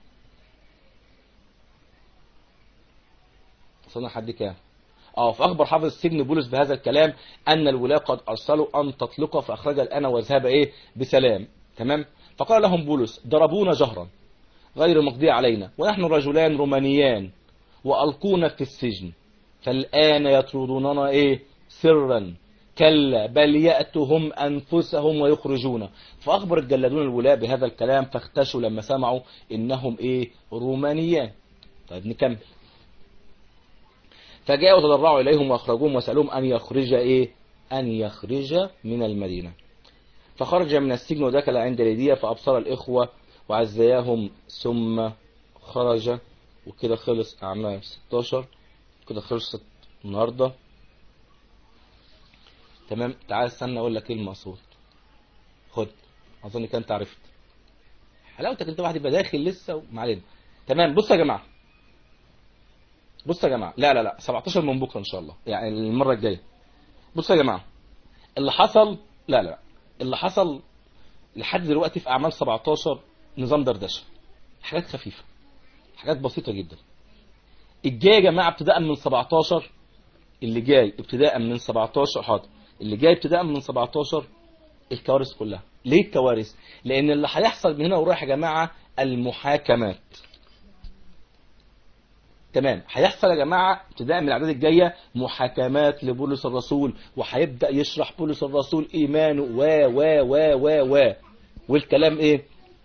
وصلنا لحد كام اه فاخبر حافظ السجن بولس بهذا الكلام ان الولاة قد ارسلوا ان تطلقه فاخرج الان وذهب ايه بسلام تمام فقال لهم بولس ضربونا جهرا غير مقضي علينا ونحن رجلان رومانيان والقونا في السجن فالان يطردوننا ايه سرا كلا بل يأتهم أنفسهم ويخرجون فأخبر الجلادون الولاة بهذا الكلام فاختشوا لما سمعوا إنهم إيه رومانيان طيب نكمل فجاءوا وتضرعوا إليهم وأخرجوهم وسألوهم أن يخرج إيه أن يخرج من المدينة فخرج من السجن ودخل عند ليديا فأبصر الإخوة وعزياهم ثم خرج وكده خلص أعمال 16 كده خلصت النهارده تمام تعال استنى اقول لك ايه المقصود خد اظن كده انت عرفت حلاوتك انت واحد يبقى داخل لسه وما علينا تمام بصوا يا جماعه بصوا يا جماعه لا لا لا 17 من بكره ان شاء الله يعني المره الجايه بصوا يا جماعه اللي حصل لا لا اللي حصل لحد دلوقتي في اعمال 17 نظام دردشه حاجات خفيفه حاجات بسيطة جدا الجاي يا جماعة ابتداء من 17 اللي جاي ابتداء من 17 حاضر اللي جاي ابتداء من 17 الكوارث كلها ليه الكوارث لان اللي هيحصل من هنا ورايح يا جماعة المحاكمات تمام هيحصل يا جماعة ابتداء من الاعداد الجاية محاكمات لبولس الرسول وهيبدأ يشرح بولس الرسول ايمانه و و و و و والكلام ايه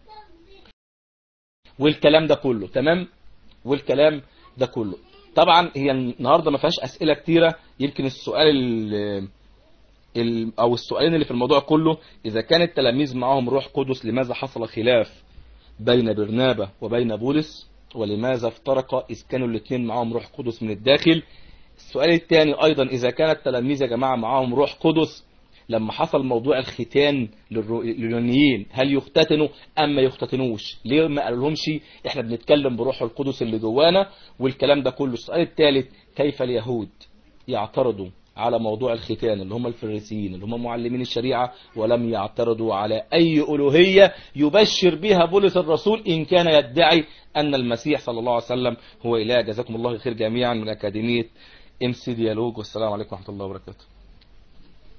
والكلام ده كله تمام والكلام ده كله طبعا هي النهارده ما فيهاش اسئله كتيره يمكن السؤال ال ال او السؤالين اللي في الموضوع كله اذا كان التلاميذ معاهم روح قدس لماذا حصل خلاف بين برنابا وبين بولس ولماذا افترقا اذ كانوا الاثنين معاهم روح قدس من الداخل السؤال الثاني ايضا اذا كان التلاميذ يا جماعه معاهم روح قدس لما حصل موضوع الختان لليونانيين هل يختتنوا ام ما يختتنوش ليه ما قالولهمش احنا بنتكلم بروح القدس اللي جوانا والكلام ده كله السؤال الثالث كيف اليهود يعترضوا على موضوع الختان اللي هم الفريسيين اللي هم معلمين الشريعة ولم يعترضوا على أي ألوهية يبشر بها بولس الرسول إن كان يدعي أن المسيح صلى الله عليه وسلم هو إله جزاكم الله خير جميعا من أكاديمية ام سي ديالوج والسلام عليكم ورحمة الله وبركاته